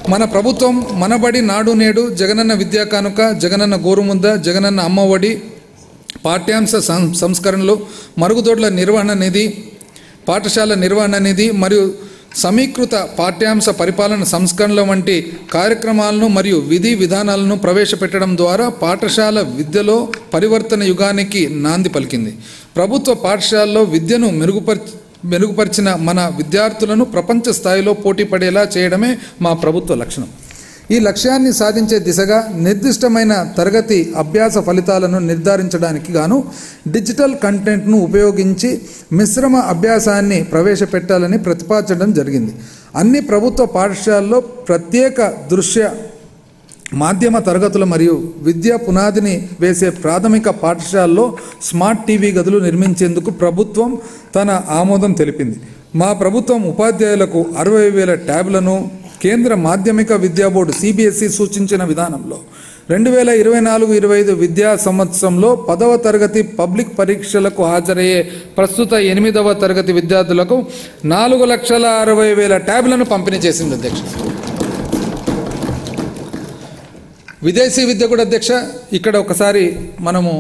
మన ప్రభుత్వం మనబడి నాడు నేడు జగనన్న విద్యా కానుక జగనన్న గోరుముద్ద జగనన్న అమ్మఒడి పాఠ్యాంశ సం- సంస్కరణలు మరుగుదొడ్ల నిర్వహణ నిధి పాఠశాల నిర్వహణ నిధి మరియు సమీకృత పాఠ్యాంశ పరిపాలన సంస్కరణల వంటి కార్యక్రమాలను మరియు విధి విధానాలను ప్రవేశపెట్టడం ద్వారా పాఠశాల విద్యలో పరివర్తన యుగానికి నాంది పలికింది ప్రభుత్వ పాఠశాలలో విద్యను మెరుగుపర్ మెరుగుపరిచిన మన విద్యార్థులను ప్రపంచ స్థాయిలో పోటీ పడేలా చేయడమే మా ప్రభుత్వ లక్షణం ఈ లక్ష్యాన్ని సాధించే దిశగా నిర్దిష్టమైన తరగతి అభ్యాస ఫలితాలను నిర్ధారించడానికి గాను డిజిటల్ కంటెంట్ను ఉపయోగించి మిశ్రమ అభ్యాసాన్ని ప్రవేశపెట్టాలని ప్రతిపాదించడం జరిగింది అన్ని ప్రభుత్వ పాఠశాలల్లో ప్రత్యేక దృశ్య మాధ్యమ తరగతులు మరియు విద్యా పునాదిని వేసే ప్రాథమిక పాఠశాలలో స్మార్ట్ టీవీ గదులు నిర్మించేందుకు ప్రభుత్వం తన ఆమోదం తెలిపింది మా ప్రభుత్వం ఉపాధ్యాయులకు అరవై వేల ట్యాబ్లను కేంద్ర మాధ్యమిక విద్యా బోర్డు సిబిఎస్ఈ సూచించిన విధానంలో రెండు వేల ఇరవై నాలుగు ఇరవై ఐదు విద్యా సంవత్సరంలో పదవ తరగతి పబ్లిక్ పరీక్షలకు హాజరయ్యే ప్రస్తుత ఎనిమిదవ తరగతి విద్యార్థులకు నాలుగు లక్షల అరవై వేల ట్యాబ్లను పంపిణీ చేసింది అధ్యక్ష విదేశీ విద్య కూడా అధ్యక్ష ఇక్కడ ఒకసారి మనము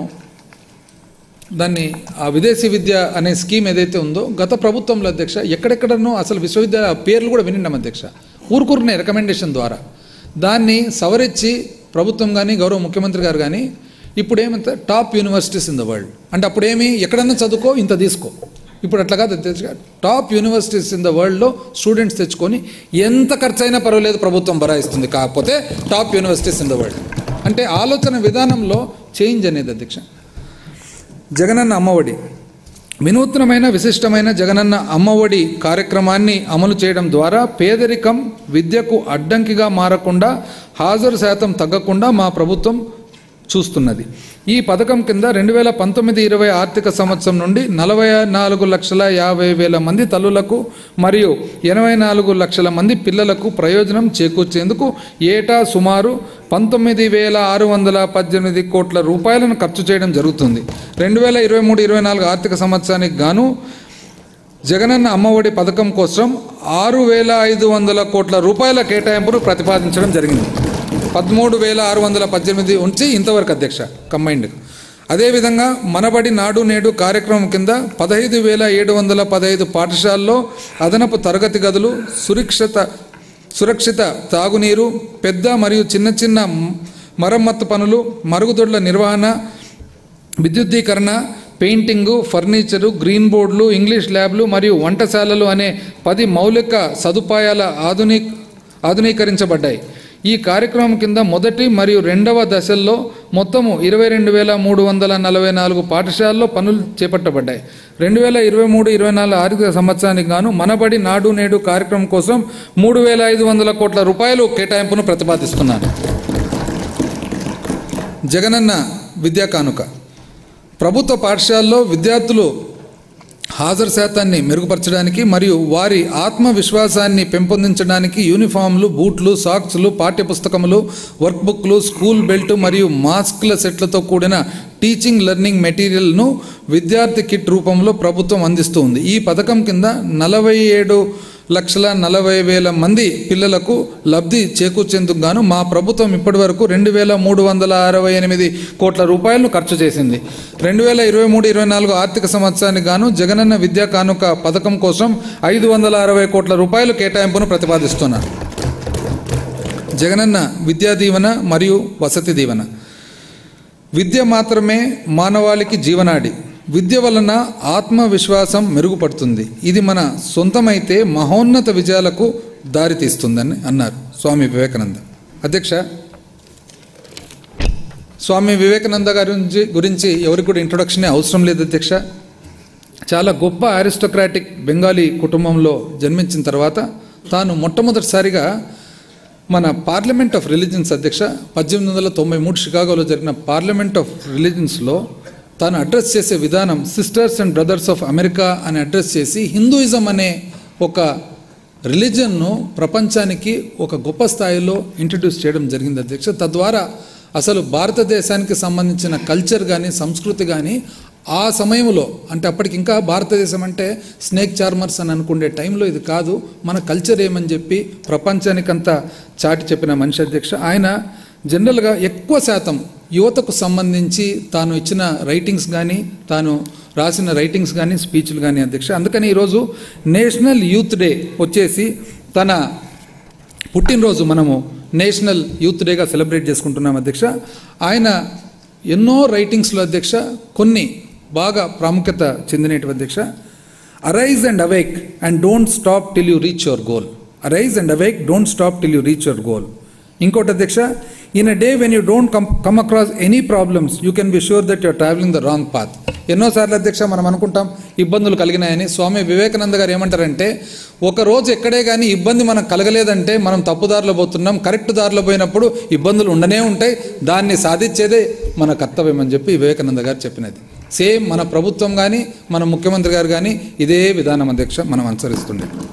దాన్ని ఆ విదేశీ విద్య అనే స్కీమ్ ఏదైతే ఉందో గత ప్రభుత్వంలో అధ్యక్ష ఎక్కడెక్కడనో అసలు విశ్వవిద్యాలయ పేర్లు కూడా వినిన్నాం అధ్యక్ష ఊరుకూరునే రికమెండేషన్ ద్వారా దాన్ని సవరించి ప్రభుత్వం కానీ గౌరవ ముఖ్యమంత్రి గారు కానీ ఇప్పుడు ఏమంటే top universities in the world అంటే అప్పుడేమి ఎక్కడన్నా చదువుకో ఇంత తీసుకో ఇప్పుడు అట్లా కాదు అధ్యక్ష టాప్ యూనివర్సిటీస్ ఇన్ ద వరల్డ్లో స్టూడెంట్స్ తెచ్చుకొని ఎంత ఖర్చు అయినా పర్వాలేదు ప్రభుత్వం భరాయిస్తుంది కాకపోతే top universities in the world అంటే ఆలోచన విధానంలో చేంజ్ అనేది అధ్యక్ష జగనన్న అమ్మఒడి వినూత్నమైన విశిష్టమైన జగనన్న అమ్మఒడి కార్యక్రమాన్ని అమలు చేయడం ద్వారా పేదరికం విద్యకు అడ్డంకిగా మారకుండా హాజరు శాతం తగ్గకుండా మా ప్రభుత్వం చూస్తున్నది ఈ పథకం కింద రెండు వేల పంతొమ్మిది ఇరవై ఆర్థిక సంవత్సరం నుండి నలభై నాలుగు లక్షల యాభై వేల మంది తల్లులకు మరియు ఎనభై నాలుగు లక్షల మంది పిల్లలకు ప్రయోజనం చేకూర్చేందుకు ఏటా సుమారు పంతొమ్మిది వేల ఆరు వందల పద్దెనిమిది కోట్ల రూపాయలను ఖర్చు చేయడం జరుగుతుంది రెండు వేల ఇరవై మూడు ఇరవై నాలుగు ఆర్థిక సంవత్సరానికి గాను జగనన్న అమ్మఒడి పథకం కోసం ఆరు వేల ఐదు వందల కోట్ల రూపాయల కేటాయింపును ప్రతిపాదించడం జరిగింది పదమూడు వేల ఆరు వందల పద్దెనిమిది ఉంచి ఇంతవరకు అధ్యక్ష కంబైన్డ్ అదేవిధంగా మనబడి నాడు నేడు కార్యక్రమం కింద పదహైదు వేల ఏడు వందల పదహైదు పాఠశాలలో అదనపు తరగతి గదులు సురక్షిత సురక్షిత తాగునీరు పెద్ద మరియు చిన్న చిన్న మరమ్మత్తు పనులు మరుగుదొడ్ల నిర్వహణ విద్యుద్దీకరణ పెయింటింగు ఫర్నిచరు గ్రీన్ బోర్డులు ఇంగ్లీష్ ల్యాబ్లు మరియు వంటశాలలు అనే పది మౌలిక సదుపాయాల ఆధుని ఆధునీకరించబడ్డాయి ఈ కార్యక్రమం కింద మొదటి మరియు రెండవ దశల్లో మొత్తము ఇరవై రెండు వేల మూడు వందల నలభై నాలుగు పాఠశాలలో పనులు చేపట్టబడ్డాయి రెండు వేల ఇరవై మూడు ఇరవై నాలుగు ఆర్థిక సంవత్సరానికి గాను మనబడి నాడు నేడు కార్యక్రమం కోసం మూడు వేల ఐదు వందల కోట్ల రూపాయలు కేటాయింపును ప్రతిపాదిస్తున్నాను జగనన్న విద్యా కానుక ప్రభుత్వ పాఠశాలలో విద్యార్థులు హాజరు శాతాన్ని మెరుగుపరచడానికి మరియు వారి ఆత్మవిశ్వాసాన్ని పెంపొందించడానికి యూనిఫామ్లు బూట్లు సాక్స్లు పాఠ్యపుస్తకములు వర్క్ బుక్లు స్కూల్ బెల్ట్ మరియు మాస్క్ల సెట్లతో కూడిన టీచింగ్ లెర్నింగ్ మెటీరియల్ను విద్యార్థి కిట్ రూపంలో ప్రభుత్వం అందిస్తూ ఉంది ఈ పథకం కింద నలభై ఏడు లక్షల నలభై వేల మంది పిల్లలకు లబ్ధి చేకూర్చేందుకు గాను మా ప్రభుత్వం ఇప్పటివరకు రెండు వేల మూడు వందల అరవై ఎనిమిది కోట్ల రూపాయలను ఖర్చు చేసింది రెండు వేల ఇరవై మూడు ఇరవై నాలుగు ఆర్థిక సంవత్సరానికి గాను జగనన్న విద్యా కానుక పథకం కోసం ఐదు వందల అరవై కోట్ల రూపాయలు కేటాయింపును ప్రతిపాదిస్తున్నారు జగనన్న విద్యా దీవెన మరియు వసతి దీవెన విద్య మాత్రమే మానవాళికి జీవనాడి విద్య వలన ఆత్మవిశ్వాసం మెరుగుపడుతుంది ఇది మన సొంతమైతే మహోన్నత విజయాలకు దారితీస్తుందని అన్నారు స్వామి వివేకానంద అధ్యక్ష స్వామి వివేకానంద గారి గురించి గురించి ఎవరికి కూడా ఇంట్రొడక్షన్ అవసరం లేదు అధ్యక్ష చాలా గొప్ప అరిస్టోక్రాటిక్ బెంగాలీ కుటుంబంలో జన్మించిన తర్వాత తాను మొట్టమొదటిసారిగా మన పార్లమెంట్ ఆఫ్ రిలీజన్స్ అధ్యక్ష పద్దెనిమిది వందల తొంభై మూడు షికాగోలో జరిగిన పార్లమెంట్ ఆఫ్ రిలీజన్స్లో తాను అడ్రస్ చేసే విధానం sisters and brothers of America అని అడ్రస్ చేసి హిందూయిజం అనే ఒక రిలీజన్ను ప్రపంచానికి ఒక గొప్ప స్థాయిలో ఇంట్రడ్యూస్ చేయడం జరిగింది అధ్యక్ష తద్వారా అసలు భారతదేశానికి సంబంధించిన కల్చర్ కానీ సంస్కృతి కానీ ఆ సమయంలో అంటే అప్పటికి ఇంకా భారతదేశం అంటే స్నేక్ చార్మర్స్ అని అనుకునే టైంలో ఇది కాదు మన కల్చర్ ఏమని చెప్పి ప్రపంచానికంతా చాటి చెప్పిన మనిషి అధ్యక్ష ఆయన జనరల్గా ఎక్కువ శాతం యువతకు సంబంధించి తాను ఇచ్చిన రైటింగ్స్ కానీ తాను రాసిన రైటింగ్స్ కానీ స్పీచ్లు కానీ అధ్యక్ష అందుకని ఈరోజు నేషనల్ యూత్ డే వచ్చేసి తన పుట్టినరోజు మనము నేషనల్ యూత్ డేగా సెలబ్రేట్ చేసుకుంటున్నాం అధ్యక్ష ఆయన ఎన్నో రైటింగ్స్లో అధ్యక్ష కొన్ని బాగా ప్రాముఖ్యత చెందినటువంటి అధ్యక్ష arise and awake and don't stop till you reach your goal arise and awake don't stop till you reach your goal ఇంకోటి అధ్యక్ష in a day when you don't come come across any problems you can be sure that you're travelling the wrong path ఎన్నోసార్లు అధ్యక్ష మనం అనుకుంటాం ఇబ్బందులు కలిగినాయని స్వామి వివేకానంద గారు ఏమంటారంటే ఒక రోజు ఎక్కడే కానీ ఇబ్బంది మనకు కలగలేదంటే మనం తప్పుదారిలో పోతున్నాం కరెక్ట్ దారిలో పోయినప్పుడు ఇబ్బందులు ఉండనే ఉంటాయి దాన్ని సాధించేదే మన కర్తవ్యం అని చెప్పి వివేకానంద గారు చెప్పినది సేమ్ మన ప్రభుత్వం కానీ మన ముఖ్యమంత్రి గారు కానీ ఇదే విధానం అధ్యక్ష మనం అనుసరిస్తుండే